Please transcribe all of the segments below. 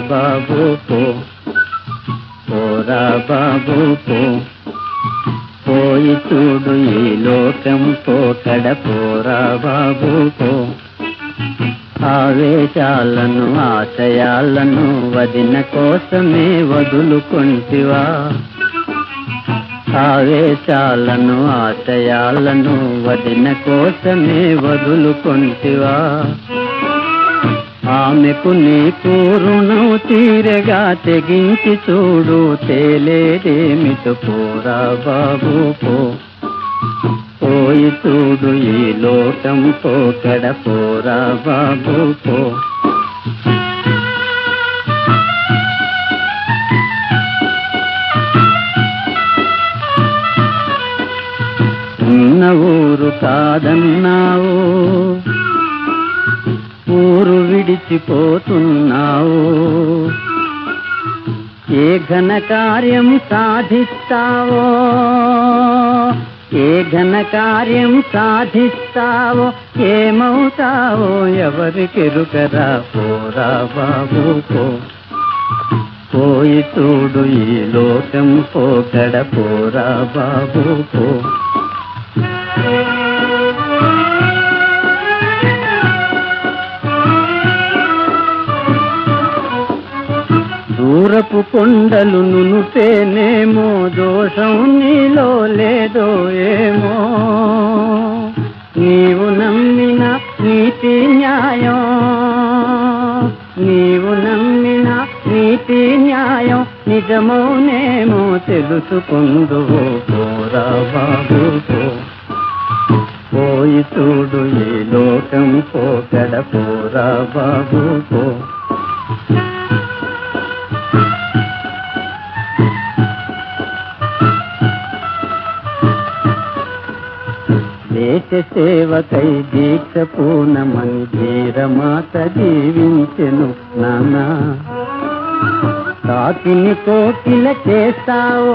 బాబు పో పోరా బాబు పో పోయి చూడు ఈ లోకం పోకడ పోరా బాబు పో ఆవేశాలను ఆశయాలను వదిన కోసమే వదులుకుంటివా ఆవేశాలను ఆశయాలను వదిన కోసమే వదులుకుంటివా ఆమెకు నీకు రుణం తీరగా తెగించి చూడు తేలేదేమిటి పోరా బాబు పో పోయి చూడు ఈ లోకం పోకడ పోరా బాబు పో ఉన్న ఊరు కాదన్నావు ఊరు విడిచిపోతున్నావు ఏ ఘన కార్యం సాధిస్తావో ఏ ఘన కార్యం సాధిస్తావో ఏమవుతావో ఎవరికెరుకరా పోరా బాబు పో పోయి చూడు ఈ లోకం పోకడ పోరా బాబు పో దూరపు కొండలు నునుపేనేమో దోషం నీలో లేదో ఏమో నీవు నమ్మిన నీతి న్యాయం నీవు నమ్మిన నీతి న్యాయం నిజమౌనేమో తెలుసుకుందు పోరా బాబు పో పోయి చూడు ఈ లోకం పోకడ పోరా బాబు పో దేశ సేవకై దీక్ష పూనమని ధీరమాత జీవించెను నానా కాకిని కోకిల చేస్తావో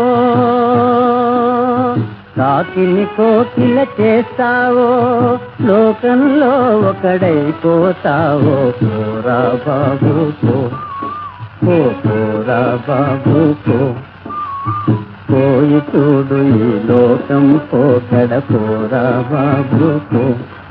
కాకిని కోకిల చేస్తావో లోకంలో ఒకడైపోతావో పోరా బాబు పో పో పోరా బాబు పో పోయి చూడు ఈ లోకం పోకడ పోరా బాబు పో